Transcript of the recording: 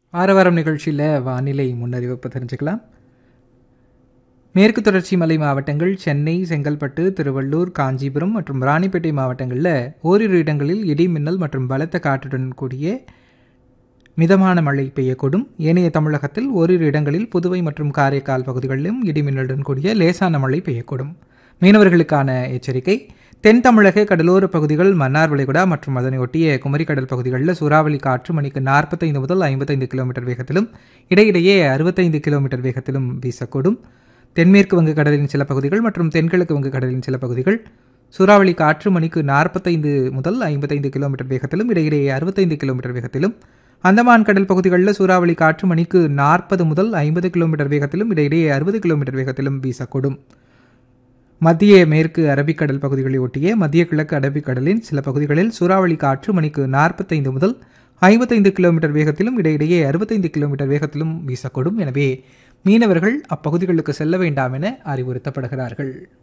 வார வாரம் நிகழ்ச்சியில் வானிலை முன்னறிவிப்பு தெரிஞ்சுக்கலாம் மேற்கு தொடர்ச்சி மலை மாவட்டங்கள் சென்னை செங்கல்பட்டு திருவள்ளூர் காஞ்சிபுரம் மற்றும் ராணிப்பேட்டை மாவட்டங்களில் ஓரிரு இடங்களில் இடி மின்னல் மற்றும் பலத்த காற்றுடன் கூடிய மிதமான மழை பெய்யக்கூடும் ஏனைய தமிழகத்தில் ஓரிரு இடங்களில் புதுவை மற்றும் காரைக்கால் பகுதிகளிலும் இடிமின்னலுடன் கூடிய லேசான மழை பெய்யக்கூடும் மீனவர்களுக்கான எச்சரிக்கை தென் தமிழக கடலோர பகுதிகள் மன்னார் வளைகுடா மற்றும் அதனை ஒட்டிய குமரிக்கடல் பகுதிகளில் சூறாவளி காற்று மணிக்கு நாற்பத்தைந்து முதல் ஐம்பத்தைந்து கிலோமீட்டர் வேகத்திலும் இடையிடையே அறுபத்தைந்து கிலோமீட்டர் வேகத்திலும் வீசக்கூடும் தென்மேற்கு வங்கக்கடலின் சில பகுதிகள் மற்றும் தென்கிழக்கு வங்கக்கடலின் சில பகுதிகள் சூறாவளி காற்று மணிக்கு நாற்பத்தைந்து முதல் ஐம்பத்தைந்து கிலோமீட்டர் வேகத்திலும் இடையிடையே அறுபத்தைந்து கிலோமீட்டர் வேகத்திலும் அந்தமான் கடல் பகுதிகளில் சூறாவளி காற்று மணிக்கு நாற்பது முதல் ஐம்பது கிலோமீட்டர் வேகத்திலும் இடையிடையே அறுபது கிலோமீட்டர் வேகத்திலும் வீசக்கூடும் மத்திய மேற்கு அரபிக்கடல் பகுதிகளை ஒட்டிய மத்திய கிழக்கு அரபிக்கடலின் சில பகுதிகளில் சூறாவளி காற்று மணிக்கு நாற்பத்தைந்து முதல் ஐம்பத்தைந்து கிலோமீட்டர் வேகத்திலும் இடையிடையே அறுபத்தைந்து கிலோமீட்டர் வேகத்திலும் வீசக்கூடும் எனவே மீனவர்கள் அப்பகுதிகளுக்கு செல்ல வேண்டாம் என அறிவுறுத்தப்படுகிறார்கள்